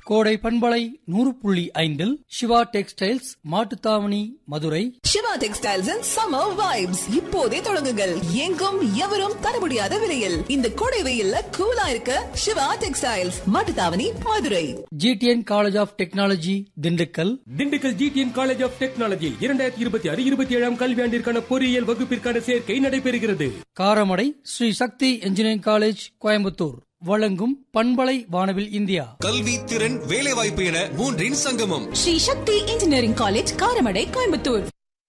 கோடை பண்பலை நூறு புள்ளி ஐந்தில் Siva textiles Mattuthavani Madurai Siva textiles and summer vibes இப்போதே தொடங்குங்கள் எங்கும் எவரும் தர முடியாத விலையில் இந்த கோடை வெயில்ல கூலா இருக்க Siva textiles Mattuthavani Madurai GTN college of technology Dindigul Dindigul GTN college of technology இரண்டாயிரத்தி இருபத்தி ஆறு இருபத்தி ஏழாம் கல்வியாண்டிற்கான பொறியியல் வகுப்பிற்கான சேர்க்கை நடைபெறுகிறது காரமடை ஸ்ரீ சக்தி இன்ஜினியரிங் காலேஜ் கோயம்புத்தூர் வழங்கும் பண்பலை வானவில் இந்தியா கல்வி திறன் வேலைவாய்ப்பு என மூன்றின் சங்கமம் ஸ்ரீ சக்தி இன்ஜினியரிங் காலேஜ் காரமடை கோயம்புத்தூர்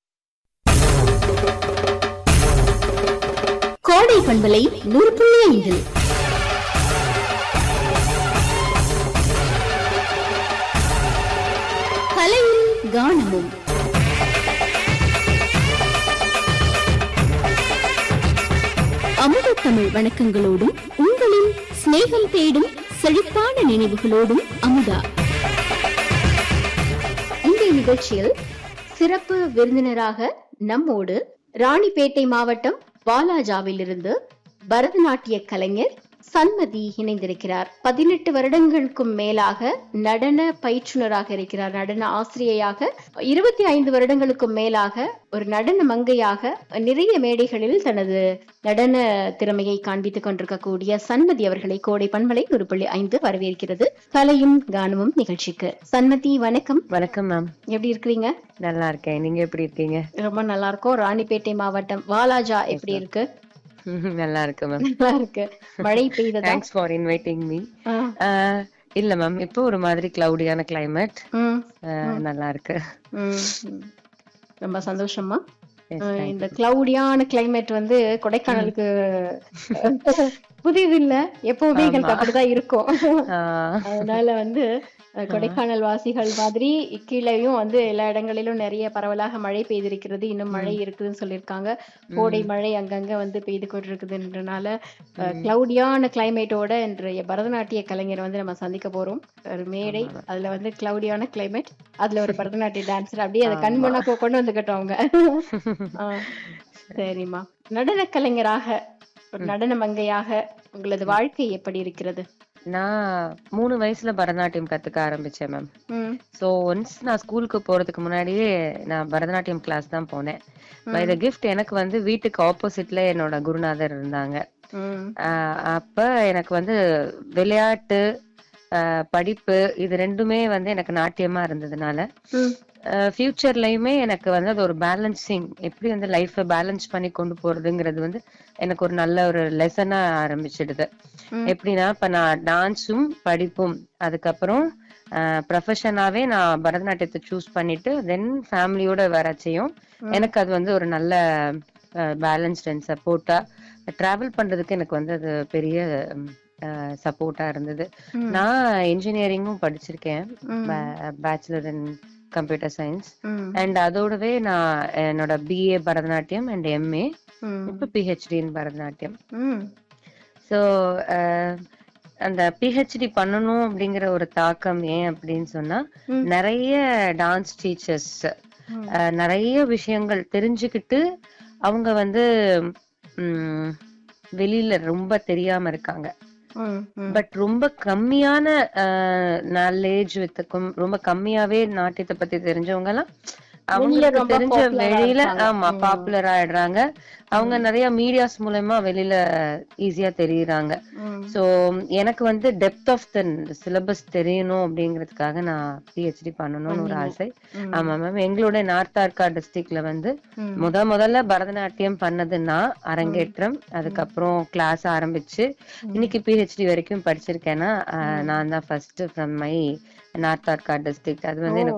கோடை பண்பலை நூறு புள்ளி ஐந்து கலையும் கானமும் அமுத தமிழ் வணக்கங்களோடும் உங்களின் சிநேகம் தேடும் செழிப்பான நினைவுகளோடும் அமுதா இன்றைய நிகழ்ச்சியில் சிறப்பு விருந்தினராக நம்மோடு ராணிப்பேட்டை மாவட்டம் வாலாஜாவிலிருந்து பரதநாட்டிய கலைஞர் சன்மதி இணைந்திருக்கிறார் பதினெட்டு வருடங்களுக்கும் மேலாக நடன பயிற்றுனராக இருக்கிறார் நடன ஆசிரியையாக இருபத்தி ஐந்து வருடங்களுக்கும் மேலாக ஒரு நடன மங்கையாக நிறைய மேடைகளில் தனது நடன திறமையை காண்பித்துக் கொண்டிருக்கக்கூடிய சன்மதி அவர்களை கோடை பண்பலை ஒரு புள்ளி ஐந்து வரவேற்கிறது கலையும் கானமும் நிகழ்ச்சிக்கு சன்மதி வணக்கம் வணக்கம் மேம் எப்படி இருக்கிறீங்க நல்லா இருக்கேன் நீங்க எப்படி இருக்கீங்க ரொம்ப நல்லா இருக்கும் ராணிப்பேட்டை மாவட்டம் வாலாஜா எப்படி இருக்கு நல்லா இருக்கு மேம் நல்லா இருக்கு மழை பெய்ததா தேங்க்ஸ் ஃபார் இன்வைட்டிங் மீ ஆ, இல்ல மேம் இப்போ ஒரு மாதிரி கிளவுடியான கிளைமேட் ம், நல்லா இருக்கு ம், ம். ரொம்ப சந்தோஷமா Yes, ஆ, thank இந்த கிளவுடியான கிளைமேட் வந்து கொடைக்கானலுக்கு புதிது இல்ல எப்பவுமே எங்களுக்கு அப்படிதான் இருக்கும் ஆஹ், அதனால வந்து அஹ், கொடைக்கானல் வாசிகள் மாதிரி கீழேயும் வந்து எல்லா இடங்களிலும் நிறைய பரவலாக மழை பெய்திருக்கிறது இன்னும் மழை இருக்குதுன்னு சொல்லியிருக்காங்க கோடை மழை அங்கங்க வந்து பெய்து கொண்டிருக்குதுன்றனால கிளவுடியான கிளைமேட்டோட இன்றைய பரதநாட்டிய கலைஞர் வந்து நம்ம சந்திக்க போறோம் ஒரு மேடை அதுல வந்து கிளவுடியான கிளைமேட் அதுல ஒரு பரதநாட்டிய டான்சர் அப்படியே அதை கண் முன்னா கொ- கொண்டு வந்துக்கட்டும் அவங்க ஆ, சரிம்மா நடன கலைஞராக ஒரு நடன மங்கையாக உங்களது வாழ்க்கை எப்படி இருக்கிறது நான் மூணு வயசுல பரதநாட்டியம் கத்துக்க ஆரம்பிச்சேன் மேம் ம் ஸோ ஒன்ஸ் நான் ஸ்கூலுக்கு போறதுக்கு முன்னாடியே நான் பரதநாட்டியம் கிளாஸ் தான் போனேன் பை த கிஃப்ட் எனக்கு வந்து வீட்டுக்கு ஆப்போசிட்ல என்னோட குருநாதர் இருந்தாங்க ம் ஆஹ் அப்ப எனக்கு வந்து விளையாட்டு ஆஹ் படிப்பு இது ரெண்டுமே வந்து எனக்கு நாட்டியமா இருந்ததுனால ம் ஃபியூச்சர்லயுமே எனக்கு வந்து அது ஒரு பேலன்சிங் எப்படி வந்து லைஃபை பேலன்ஸ் பண்ணி கொண்டு போறதுங்கிறது வந்து எனக்கு ஒரு நல்ல ஒரு லெசனா ஆரம்பிச்சிடுது எப்படின்னா இப்ப நான் டான்ஸும் படிப்பும் அதுக்கப்புறம் ப்ரொஃபஷனாவே நான் பரதநாட்டியத்தை சூஸ் பண்ணிட்டு தென் ஃபேமிலியோட வரச்சையும் எனக்கு அது வந்து ஒரு நல்ல பேலன்ஸ்ட் அண்ட் சப்போர்ட்டா டிராவல் பண்றதுக்கு எனக்கு வந்து அது பெரிய சப்போர்ட்டா இருந்தது நான் இன்ஜினியரிங்கும் படிச்சிருக்கேன் பேச்சுலர் இன் கம்ப்யூட்டர் சயின்ஸ் ம் அண்ட் அதோடவே நான் என்னோட பிஏ பரதநாட்டியம் அண்ட் எம்ஏ ம் இப்போ பிஹெச்டி இன் பரதநாட்டியம் ம் ஸோ அந்த பிஹெச்டி பண்ணணும் அப்படிங்கிற ஒரு தாக்கம் ஏன் அப்படின்னு சொன்னா நிறைய டான்ஸ் டீச்சர்ஸ் நிறைய விஷயங்கள் தெரிஞ்சுக்கிட்டு அவங்க வந்து ம், வெளியில ரொம்ப தெரியாம இருக்காங்க ம் ம் பட் ரொம்ப கம்மியான நாலேஜ் வித்துக்கும் ரொம்ப கம்மியாவே நாட்டியத்தை பத்தி தெரிஞ்சவங்க எல்லாம் அவங்களுக்கு ரொம்ப தெரிஞ்ச popular ஆ வெளியில இருப்பாங்க. ஆமா ம். பாப்புலர் ஆயிடுறாங்க அவங்க நிறைய மீடியாஸ் மூலமா வெளியில ஈஸியா தெரியுறாங்க ம். சோ எனக்கு வந்து டெப்த் ஆஃப் த சிலபஸ் தெரியணும் அப்படிங்கிறதுக்காக நான் பிஹெச்டி பண்ணணும்னு ஒரு ஆசை ஆமா மேம் எங்களோட நார்த் ஆர்கா டிஸ்ட்ரிக்ட்ல வந்து முத முதல்ல பரதநாட்டியம் பண்ணதுன்னா அரங்கேற்றம் அதுக்கப்புறம் கிளாஸ் ஆரம்பிச்சு இன்னைக்கு பிஹெச்டி வரைக்கும் படிச்சிருக்கேன்னா அஹ், நான் தான் first from my north Arcot district அது வந்து எனக்கு